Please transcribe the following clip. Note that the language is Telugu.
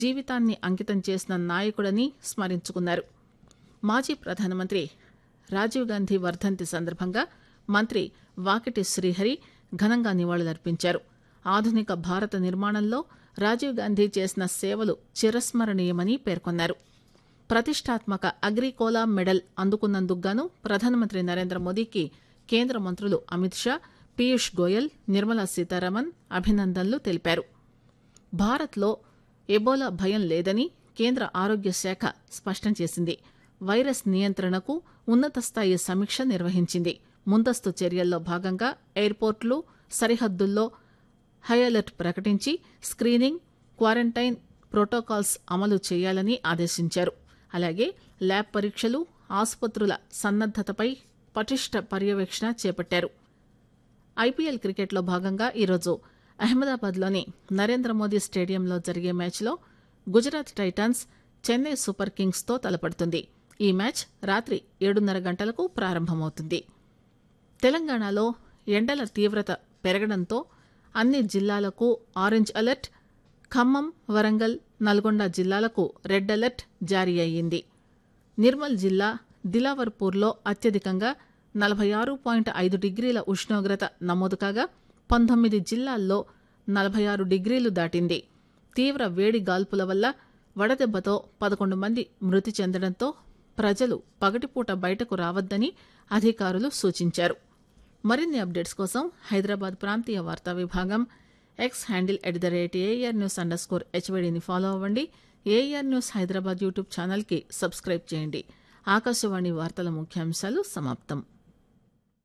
జీవితాన్ని అంకితం చేసిన నాయకుడని స్మరించుకున్నారు మాజీ ప్రధానమంత్రి రాజీవ్ గాంధీ వర్ధంతి సందర్భంగా మంత్రి వాకిటి శ్రీహరి ఘనంగా నివాళులర్పించారు ఆధునిక భారత నిర్మాణంలో రాజీవ్ గాంధీ చేసిన సేవలు చిరస్మరణీయమని పేర్కొన్నారు ప్రతిష్టాత్మక అగ్రికోలా మెడల్ అందుకున్నందుకు గాను ప్రధానమంత్రి నరేంద్ర మోదీకి కేంద్ర మంత్రులు అమిత్ షా పీయూష్ గోయల్ నిర్మలా సీతారామన్ అభినందనలు తెలిపారు భారత్లో ఎబోలా భయం లేదని కేంద్ర ఆరోగ్య శాఖ స్పష్టం చేసింది వైరస్ నియంత్రణకు ఉన్నత స్థాయి సమీక్ష నిర్వహించింది ముందస్తు చర్యల్లో భాగంగా ఎయిర్పోర్టులు సరిహద్దుల్లో హై అలర్ట్ ప్రకటించి స్క్రీనింగ్ క్వారంటైన్ ప్రోటోకాల్స్ అమలు చేయాలని ఆదేశించారు అలాగే ల్యాబ్ పరీక్షలు ఆసుపత్రుల సన్నద్దతపై పటిష్ట పర్యవేక్షణ చేపట్టారు ఐపీఎల్ క్రికెట్లో భాగంగా ఈరోజు అహ్మదాబాద్లోని నరేంద్ర మోదీ స్టేడియంలో జరిగే మ్యాచ్లో గుజరాత్ టైటాన్స్ చెన్నై సూపర్ కింగ్స్తో తలపడుతుంది ఈ మ్యాచ్ రాత్రి ఏడున్నర గంటలకు ప్రారంభమవుతుంది తెలంగాణలో ఎండల తీవ్రత పెరగడంతో అన్ని జిల్లాలకు ఆరెంజ్ అలర్ట్ ఖమ్మం వరంగల్ నల్గొండ జిల్లాలకు రెడ్ అలర్ట్ జారీ అయ్యింది నిర్మల్ జిల్లా దిలావర్పూర్లో అత్యధికంగా నలభై ఆరు పాయింట్ ఐదు డిగ్రీల ఉష్ణోగ్రత నమోదు కాగా పంతొమ్మిది జిల్లాల్లో నలభై ఆరు డిగ్రీలు దాటింది తీవ్ర వేడి గాల్పుల వల్ల వడదెబ్బతో పదకొండు మంది మృతి చెందడంతో ప్రజలు పగటిపూట బయటకు రావద్దని అధికారులు సూచించారు మరిన్ని అప్డేట్స్ కోసం హైదరాబాద్ ప్రాంతీయ వార్తా విభాగం X handle at the rate AR news underscore హెచ్వైడీని ఫాలో అవ్వండి ఏఆర్ న్యూస్ హైదరాబాద్ యూట్యూబ్ ఛానల్కి సబ్స్క్రైబ్ చేయండి ఆకాశవాణి వార్తల ముఖ్యాంశాలు సమాప్తం